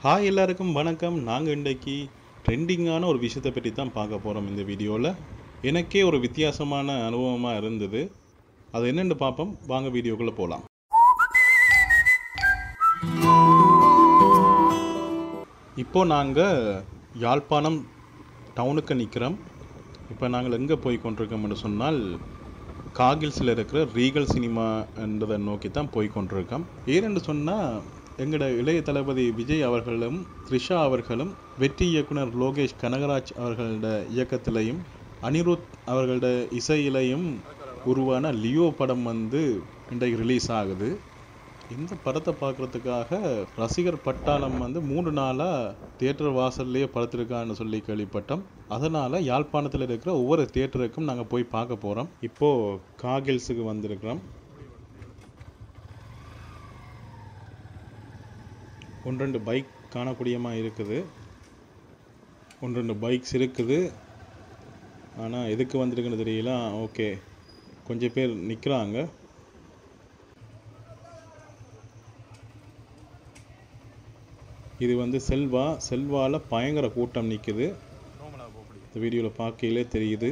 hi எல்லாருக்கும் வணக்கம் நாங்கள் இன்றைக்கி ட்ரெண்டிங்கான ஒரு விஷயத்தை பற்றி தான் பார்க்க போகிறோம் இந்த வீடியோவில் எனக்கே ஒரு வித்தியாசமான அனுபவமாக இருந்தது அது என்னென்னு பார்ப்போம் வாங்க வீடியோக்குள்ளே போகலாம் இப்போ நாங்கள் யாழ்ப்பாணம் டவுனுக்கு நிற்கிறோம் இப்போ நாங்கள் எங்கே போய் கொண்டிருக்கோம்னு சொன்னால் காகில்ஸில் இருக்கிற ரீகல் சினிமா என்றதை நோக்கி தான் போய் கொண்டிருக்கோம் ஏனென்று சொன்னால் எங்களோட இளைய தளபதி விஜய் அவர்களும் த்ரிஷா அவர்களும் வெற்றி இயக்குனர் லோகேஷ் கனகராஜ் அவர்களோட இயக்கத்திலையும் அனிருத் அவர்களோட இசையிலையும் உருவான லியோ படம் வந்து இன்றைக்கு ரிலீஸ் ஆகுது இந்த படத்தை பார்க்குறதுக்காக ரசிகர் பட்டாளம் வந்து மூணு நாளாக தியேட்டர் வாசல்லையே படுத்திருக்கான்னு சொல்லி கேள்விப்பட்டோம் அதனால் யாழ்ப்பாணத்தில் இருக்கிற ஒவ்வொரு தியேட்டருக்கும் நாங்கள் போய் பார்க்க போகிறோம் இப்போது காகில்ஸுக்கு வந்திருக்கிறோம் ஒன்று ரெண்டு பைக் காணக்கூடியமாக இருக்குது ஒன்று ரெண்டு பைக்ஸ் இருக்குது ஆனால் எதுக்கு வந்திருக்குன்னு தெரியல ஓகே கொஞ்சம் பேர் நிற்கிறாங்க இது வந்து செல்வா செல்வால பயங்கர கூட்டம் நிற்குது இந்த வீடியோவில் பார்க்கையிலே தெரியுது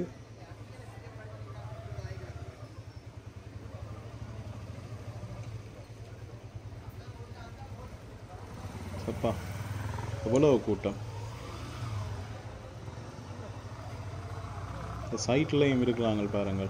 அப்பா எவ்வளோ கூட்டம் இந்த சைட்லையும் இருக்கிறாங்க பாருங்கள்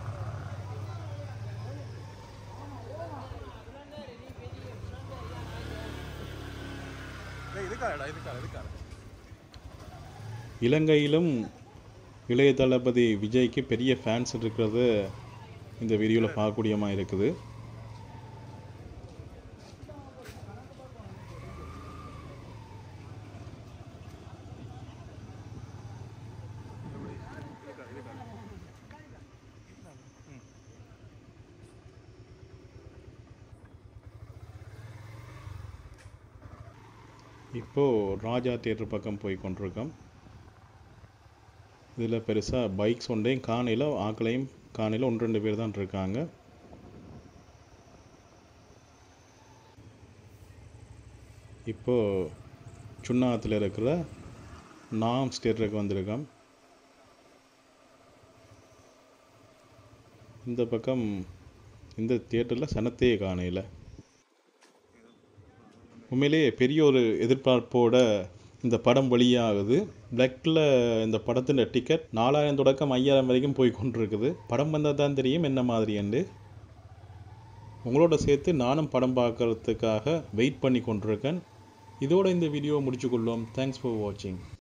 இலங்கையிலும் இளைய தளபதி விஜய்க்கு பெரிய ஃபேன்ஸ் இருக்கிறது இந்த வீடியோவில் பார்க்கக்கூடியமாக இருக்குது இப்போது ராஜா தியேட்டர் பக்கம் போய் கொண்டிருக்கோம் இதில் பெருசாக பைக்ஸ் ஒன்றையும் காணையில் ஆக்களையும் காணையில் ஒன்று ரெண்டு பேர் தான் இருக்காங்க இப்போது சுண்ணாத்தில் இருக்கிற நாம் தியேட்டருக்கு வந்திருக்கோம் இந்த பக்கம் இந்த தியேட்டரில் சனத்தையே காணையில் உண்மையிலேயே பெரிய ஒரு எதிர்பார்ப்போட இந்த படம் வெளியாகுது பிளக்கில் இந்த படத்தின் டிக்கெட் நாலாயிரம் தொடக்கம் ஐயாயிரம் வரைக்கும் போய் கொண்டிருக்குது படம் வந்தால் தான் தெரியும் என்ன மாதிரி என்று உங்களோட சேர்த்து நானும் படம் பார்க்கறதுக்காக வெயிட் பண்ணி கொண்டிருக்கேன் இதோட இந்த வீடியோவை முடிச்சுக்கொள்வோம் தேங்க்ஸ் ஃபார் வாட்சிங்